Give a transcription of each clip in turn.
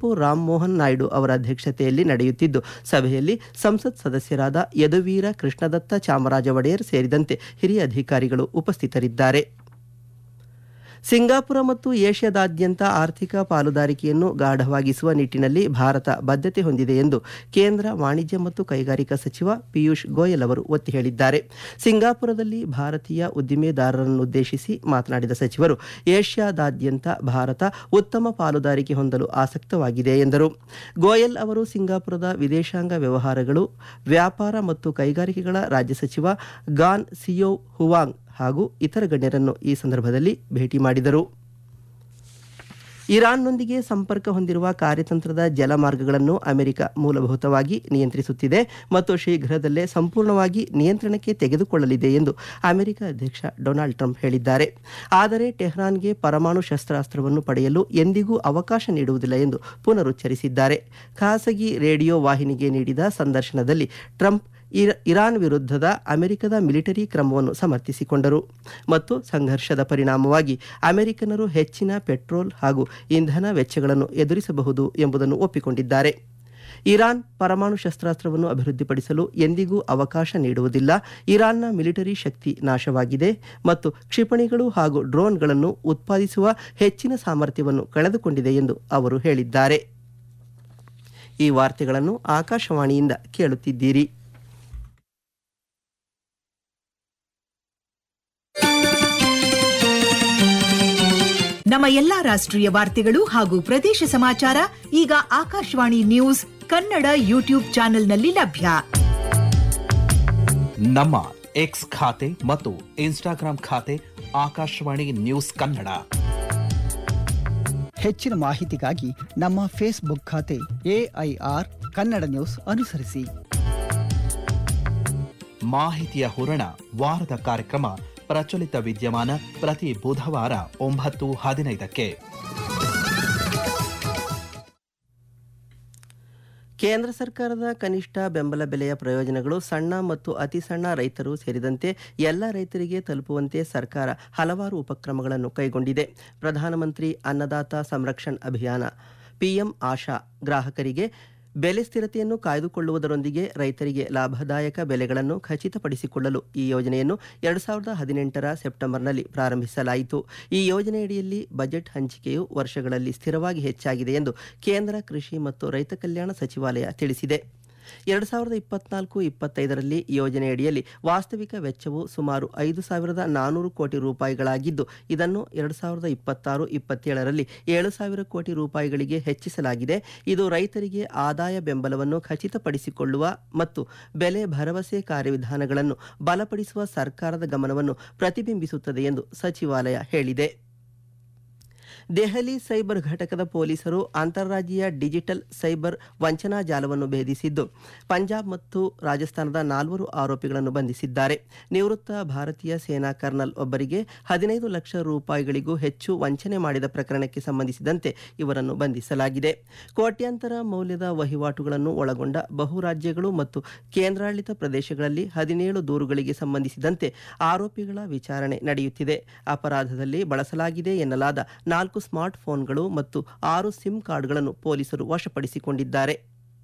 ಕುವೆಂಪು ರಾಮಮೋಹನ್ ನಾಯ್ಡು ಅವರ ಅಧ್ಯಕ್ಷತೆಯಲ್ಲಿ ನಡೆಯುತ್ತಿದ್ದು ಸಭೆಯಲ್ಲಿ ಸಂಸತ್ ಸದಸ್ಯರಾದ ಯದುವೀರ ಕೃಷ್ಣದತ್ತ ಚಾಮರಾಜ ಒಡೆಯರ್ ಸೇರಿದಂತೆ ಹಿರಿಯ ಅಧಿಕಾರಿಗಳು ಉಪಸ್ಥಿತರಿದ್ದಾರೆ ಸಿಂಗಾಪುರ ಮತ್ತು ಏಷ್ಯಾದಾದ್ಯಂತ ಆರ್ಥಿಕ ಪಾಲುದಾರಿಕೆಯನ್ನು ಗಾಢವಾಗಿಸುವ ನಿಟ್ಟಿನಲ್ಲಿ ಭಾರತ ಬದ್ಧತೆ ಹೊಂದಿದೆ ಎಂದು ಕೇಂದ್ರ ವಾಣಿಜ್ಯ ಮತ್ತು ಕೈಗಾರಿಕಾ ಸಚಿವ ಪಿಯೂಷ್ ಗೋಯಲ್ ಅವರು ಒತ್ತಿ ಹೇಳಿದ್ದಾರೆ ಸಿಂಗಾಪುರದಲ್ಲಿ ಭಾರತೀಯ ಉದ್ದಿಮೆದಾರರನ್ನುದ್ದೇಶಿಸಿ ಮಾತನಾಡಿದ ಸಚಿವರು ಏಷ್ಯಾದಾದ್ಯಂತ ಭಾರತ ಉತ್ತಮ ಪಾಲುದಾರಿಕೆ ಹೊಂದಲು ಆಸಕ್ತವಾಗಿದೆ ಎಂದರು ಗೋಯಲ್ ಅವರು ಸಿಂಗಾಪುರದ ವಿದೇಶಾಂಗ ವ್ಯವಹಾರಗಳು ವ್ಯಾಪಾರ ಮತ್ತು ಕೈಗಾರಿಕೆಗಳ ರಾಜ್ಯ ಸಚಿವ ಗಾನ್ ಸಿಯೋ ಹುವಾಂಗ್ ಹಾಗೂ ಇತರ ಗಣ್ಯರನ್ನು ಈ ಸಂದರ್ಭದಲ್ಲಿ ಭೇಟಿ ಮಾಡಿದರು ಇರಾನ್ನೊಂದಿಗೆ ಸಂಪರ್ಕ ಹೊಂದಿರುವ ಕಾರ್ಯತಂತ್ರದ ಜಲಮಾರ್ಗಗಳನ್ನು ಅಮೆರಿಕ ಮೂಲಭೂತವಾಗಿ ನಿಯಂತ್ರಿಸುತ್ತಿದೆ ಮತ್ತು ಶೀಘ್ರದಲ್ಲೇ ಸಂಪೂರ್ಣವಾಗಿ ನಿಯಂತ್ರಣಕ್ಕೆ ತೆಗೆದುಕೊಳ್ಳಲಿದೆ ಎಂದು ಅಮೆರಿಕ ಅಧ್ಯಕ್ಷ ಡೊನಾಲ್ಡ್ ಟ್ರಂಪ್ ಹೇಳಿದ್ದಾರೆ ಆದರೆ ಟೆಹ್ರಾನ್ಗೆ ಪರಮಾಣು ಶಸ್ತ್ರಾಸ್ತ್ರವನ್ನು ಪಡೆಯಲು ಎಂದಿಗೂ ಅವಕಾಶ ನೀಡುವುದಿಲ್ಲ ಎಂದು ಪುನರುಚ್ಚರಿಸಿದ್ದಾರೆ ಖಾಸಗಿ ರೇಡಿಯೋ ವಾಹಿನಿಗೆ ನೀಡಿದ ಸಂದರ್ಶನದಲ್ಲಿ ಟ್ರಂಪ್ ಇರ- ಇರಾನ್ ವಿರುದ್ಧದ ಅಮೆರಿಕದ ಮಿಲಿಟರಿ ಕ್ರಮವನ್ನು ಸಮರ್ಥಿಸಿಕೊಂಡರು ಮತ್ತು ಸಂಘರ್ಷದ ಪರಿಣಾಮವಾಗಿ ಅಮೆರಿಕನರು ಹೆಚ್ಚಿನ ಪೆಟ್ರೋಲ್ ಹಾಗೂ ಇಂಧನ ವೆಚ್ಚಗಳನ್ನು ಎದುರಿಸಬಹುದು ಎಂಬುದನ್ನು ಒಪ್ಪಿಕೊಂಡಿದ್ದಾರೆ ಇರಾನ್ ಪರಮಾಣು ಶಸ್ತ್ರಾಸ್ತ್ರವನ್ನು ಅಭಿವೃದ್ಧಿಪಡಿಸಲು ಎಂದಿಗೂ ಅವಕಾಶ ನೀಡುವುದಿಲ್ಲ ಇರಾನ್ನ ಮಿಲಿಟರಿ ಶಕ್ತಿ ನಾಶವಾಗಿದೆ ಮತ್ತು ಕ್ಷಿಪಣಿಗಳು ಹಾಗೂ ಡ್ರೋನ್ಗಳನ್ನು ಉತ್ಪಾದಿಸುವ ಹೆಚ್ಚಿನ ಸಾಮರ್ಥ್ಯವನ್ನು ಕಳೆದುಕೊಂಡಿದೆ ಎಂದು ಅವರು ಹೇಳಿದ್ದಾರೆ ಈ ವಾರ್ತೆಗಳನ್ನು ಆಕಾಶವಾಣಿಯಿಂದ ಕೇಳುತ್ತಿದ್ದೀರಿ ನಮ್ಮ ಎಲ್ಲಾ ರಾಷ್ಟ್ರೀಯ ವಾರ್ತೆಗಳು ಹಾಗೂ ಪ್ರದೇಶ ಸಮಾಚಾರ ಈಗ ಆಕಾಶವಾಣಿ ನ್ಯೂಸ್ ಕನ್ನಡ ಯೂಟ್ಯೂಬ್ ಚಾನೆಲ್ನಲ್ಲಿ ಲಭ್ಯ ನಮ್ಮ ಎಕ್ಸ್ ಖಾತೆ ಮತ್ತು ಇನ್ಸ್ಟಾಗ್ರಾಂ ಖಾತೆ ಆಕಾಶವಾಣಿ ನ್ಯೂಸ್ ಕನ್ನಡ ಹೆಚ್ಚಿನ ಮಾಹಿತಿಗಾಗಿ ನಮ್ಮ ಫೇಸ್ಬುಕ್ ಖಾತೆ ಎಐಆರ್ ಕನ್ನಡ ನ್ಯೂಸ್ ಅನುಸರಿಸಿ ಮಾಹಿತಿಯ ಹೂರಣ ವಾರದ ಕಾರ್ಯಕ್ರಮ ಪ್ರಚಲಿತ ವಿದ್ಯಮಾನ ಪ್ರತಿ ಬುಧವಾರ ಒಂಬತ್ತು ಹದಿನೈದಕ್ಕೆ ಕೇಂದ್ರ ಸರ್ಕಾರದ ಕನಿಷ್ಠ ಬೆಂಬಲ ಬೆಲೆಯ ಪ್ರಯೋಜನಗಳು ಸಣ್ಣ ಮತ್ತು ಅತಿ ಸಣ್ಣ ರೈತರು ಸೇರಿದಂತೆ ಎಲ್ಲ ರೈತರಿಗೆ ತಲುಪುವಂತೆ ಸರ್ಕಾರ ಹಲವಾರು ಉಪಕ್ರಮಗಳನ್ನು ಕೈಗೊಂಡಿದೆ ಪ್ರಧಾನಮಂತ್ರಿ ಅನ್ನದಾತ ಸಂರಕ್ಷಣ್ ಅಭಿಯಾನ ಪಿಎಂ ಆಶಾ ಗ್ರಾಹಕರಿಗೆ ಬೆಲೆ ಸ್ಥಿರತೆಯನ್ನು ಕಾಯ್ದುಕೊಳ್ಳುವುದರೊಂದಿಗೆ ರೈತರಿಗೆ ಲಾಭದಾಯಕ ಬೆಲೆಗಳನ್ನು ಖಚಿತಪಡಿಸಿಕೊಳ್ಳಲು ಈ ಯೋಜನೆಯನ್ನು ಎರಡು ಸಾವಿರದ ಹದಿನೆಂಟರ ಸೆಪ್ಟೆಂಬರ್ನಲ್ಲಿ ಪ್ರಾರಂಭಿಸಲಾಯಿತು ಈ ಯೋಜನೆಯಡಿಯಲ್ಲಿ ಬಜೆಟ್ ಹಂಚಿಕೆಯು ವರ್ಷಗಳಲ್ಲಿ ಸ್ಥಿರವಾಗಿ ಹೆಚ್ಚಾಗಿದೆ ಎಂದು ಕೇಂದ್ರ ಕೃಷಿ ಮತ್ತು ರೈತ ಕಲ್ಯಾಣ ಸಚಿವಾಲಯ ತಿಳಿಸಿದೆ ಎರಡು ಸಾವಿರದ ಇಪ್ಪತ್ನಾಲ್ಕು ಇಪ್ಪತ್ತೈದರಲ್ಲಿ ಯೋಜನೆಯಡಿಯಲ್ಲಿ ವಾಸ್ತವಿಕ ವೆಚ್ಚವು ಸುಮಾರು ಐದು ಸಾವಿರದ ನಾನೂರು ಕೋಟಿ ರೂಪಾಯಿಗಳಾಗಿದ್ದು ಇದನ್ನು ಎರಡು ಸಾವಿರದ ಇಪ್ಪತ್ತಾರು ಇಪ್ಪತ್ತೇಳರಲ್ಲಿ ಏಳು ಸಾವಿರ ಕೋಟಿ ರೂಪಾಯಿಗಳಿಗೆ ಹೆಚ್ಚಿಸಲಾಗಿದೆ ಇದು ರೈತರಿಗೆ ಆದಾಯ ಬೆಂಬಲವನ್ನು ಖಚಿತಪಡಿಸಿಕೊಳ್ಳುವ ಮತ್ತು ಬೆಲೆ ಭರವಸೆ ಕಾರ್ಯವಿಧಾನಗಳನ್ನು ಬಲಪಡಿಸುವ ಸರ್ಕಾರದ ಗಮನವನ್ನು ಪ್ರತಿಬಿಂಬಿಸುತ್ತದೆ ಎಂದು ಸಚಿವಾಲಯ ಹೇಳಿದೆ ದೆಹಲಿ ಸೈಬರ್ ಘಟಕದ ಪೊಲೀಸರು ಅಂತಾರಾಜ್ಯೀಯ ಡಿಜಿಟಲ್ ಸೈಬರ್ ವಂಚನಾ ಜಾಲವನ್ನು ಭೇದಿಸಿದ್ದು ಪಂಜಾಬ್ ಮತ್ತು ರಾಜಸ್ಥಾನದ ನಾಲ್ವರು ಆರೋಪಿಗಳನ್ನು ಬಂಧಿಸಿದ್ದಾರೆ ನಿವೃತ್ತ ಭಾರತೀಯ ಸೇನಾ ಕರ್ನಲ್ ಒಬ್ಬರಿಗೆ ಹದಿನೈದು ಲಕ್ಷ ರೂಪಾಯಿಗಳಿಗೂ ಹೆಚ್ಚು ವಂಚನೆ ಮಾಡಿದ ಪ್ರಕರಣಕ್ಕೆ ಸಂಬಂಧಿಸಿದಂತೆ ಇವರನ್ನು ಬಂಧಿಸಲಾಗಿದೆ ಕೋಟ್ಯಾಂತರ ಮೌಲ್ಯದ ವಹಿವಾಟುಗಳನ್ನು ಒಳಗೊಂಡ ಬಹು ರಾಜ್ಯಗಳು ಮತ್ತು ಕೇಂದ್ರಾಡಳಿತ ಪ್ರದೇಶಗಳಲ್ಲಿ ಹದಿನೇಳು ದೂರುಗಳಿಗೆ ಸಂಬಂಧಿಸಿದಂತೆ ಆರೋಪಿಗಳ ವಿಚಾರಣೆ ನಡೆಯುತ್ತಿದೆ ಅಪರಾಧದಲ್ಲಿ ಬಳಸಲಾಗಿದೆ ಎನ್ನಲಾದ ನಾಲ್ಕು ಸ್ಮಾರ್ಟ್ ಫೋನ್ಗಳು ಮತ್ತು ಆರು ಸಿಮ್ ಕಾರ್ಡ್ಗಳನ್ನು ಪೊಲೀಸರು ವಶಪಡಿಸಿಕೊಂಡಿದ್ದಾರೆ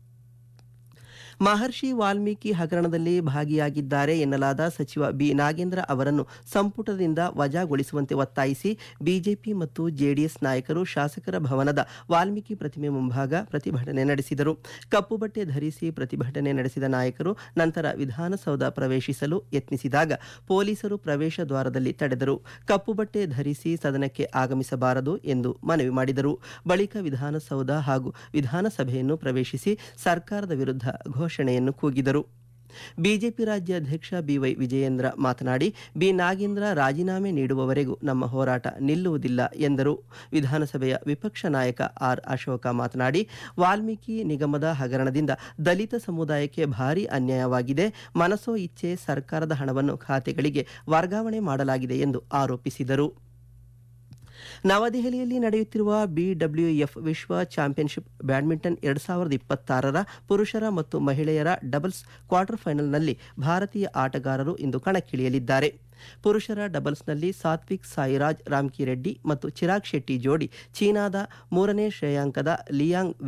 ಮಹರ್ಷಿ ವಾಲ್ಮೀಕಿ ಹಗರಣದಲ್ಲಿ ಭಾಗಿಯಾಗಿದ್ದಾರೆ ಎನ್ನಲಾದ ಸಚಿವ ಬಿ ನಾಗೇಂದ್ರ ಅವರನ್ನು ಸಂಪುಟದಿಂದ ವಜಾಗೊಳಿಸುವಂತೆ ಒತ್ತಾಯಿಸಿ ಬಿಜೆಪಿ ಮತ್ತು ಜೆಡಿಎಸ್ ನಾಯಕರು ಶಾಸಕರ ಭವನದ ವಾಲ್ಮೀಕಿ ಪ್ರತಿಮೆ ಮುಂಭಾಗ ಪ್ರತಿಭಟನೆ ನಡೆಸಿದರು ಕಪ್ಪು ಬಟ್ಟೆ ಧರಿಸಿ ಪ್ರತಿಭಟನೆ ನಡೆಸಿದ ನಾಯಕರು ನಂತರ ವಿಧಾನಸೌಧ ಪ್ರವೇಶಿಸಲು ಯತ್ನಿಸಿದಾಗ ಪೊಲೀಸರು ಪ್ರವೇಶ ದ್ವಾರದಲ್ಲಿ ತಡೆದರು ಕಪ್ಪು ಬಟ್ಟೆ ಧರಿಸಿ ಸದನಕ್ಕೆ ಆಗಮಿಸಬಾರದು ಎಂದು ಮನವಿ ಮಾಡಿದರು ಬಳಿಕ ವಿಧಾನಸೌಧ ಹಾಗೂ ವಿಧಾನಸಭೆಯನ್ನು ಪ್ರವೇಶಿಸಿ ಸರ್ಕಾರದ ವಿರುದ್ಧ ಘೋಷಣೆಯನ್ನು ಕೂಗಿದರು ಬಿಜೆಪಿ ರಾಜ್ಯಾಧ್ಯಕ್ಷ ಬಿವೈ ವಿಜಯೇಂದ್ರ ಮಾತನಾಡಿ ಬಿ ನಾಗೇಂದ್ರ ರಾಜೀನಾಮೆ ನೀಡುವವರೆಗೂ ನಮ್ಮ ಹೋರಾಟ ನಿಲ್ಲುವುದಿಲ್ಲ ಎಂದರು ವಿಧಾನಸಭೆಯ ವಿಪಕ್ಷ ನಾಯಕ ಆರ್ ಅಶೋಕ ಮಾತನಾಡಿ ವಾಲ್ಮೀಕಿ ನಿಗಮದ ಹಗರಣದಿಂದ ದಲಿತ ಸಮುದಾಯಕ್ಕೆ ಭಾರೀ ಅನ್ಯಾಯವಾಗಿದೆ ಮನಸೋ ಇಚ್ಛೆ ಸರ್ಕಾರದ ಹಣವನ್ನು ಖಾತೆಗಳಿಗೆ ವರ್ಗಾವಣೆ ಮಾಡಲಾಗಿದೆ ಎಂದು ಆರೋಪಿಸಿದರು ನವದೆಹಲಿಯಲ್ಲಿ ನಡೆಯುತ್ತಿರುವ ಬಿಡಬ್ಲ್ಯೂಎಫ್ ವಿಶ್ವ ಚಾಂಪಿಯನ್ಶಿಪ್ ಬ್ಯಾಡ್ಮಿಂಟನ್ ಎರಡು ಸಾವಿರದ ಇಪ್ಪತ್ತಾರರ ಪುರುಷರ ಮತ್ತು ಮಹಿಳೆಯರ ಡಬಲ್ಸ್ ಕ್ವಾರ್ಟರ್ ಫೈನಲ್ನಲ್ಲಿ ಭಾರತೀಯ ಆಟಗಾರರು ಇಂದು ಕಣಕ್ಕಿಳಿಯಲಿದ್ದಾರೆ ಪುರುಷರ ಡಬಲ್ಸ್ನಲ್ಲಿ ಸಾತ್ವಿಕ್ ಸಾಯಿರಾಜ್ ರಾಮ್ಕಿರೆಡ್ಡಿ ಮತ್ತು ಚಿರಾಗ್ ಶೆಟ್ಟಿ ಜೋಡಿ ಚೀನಾದ ಮೂರನೇ ಶ್ರೇಯಾಂಕದ ಲಿಯಾಂಗ್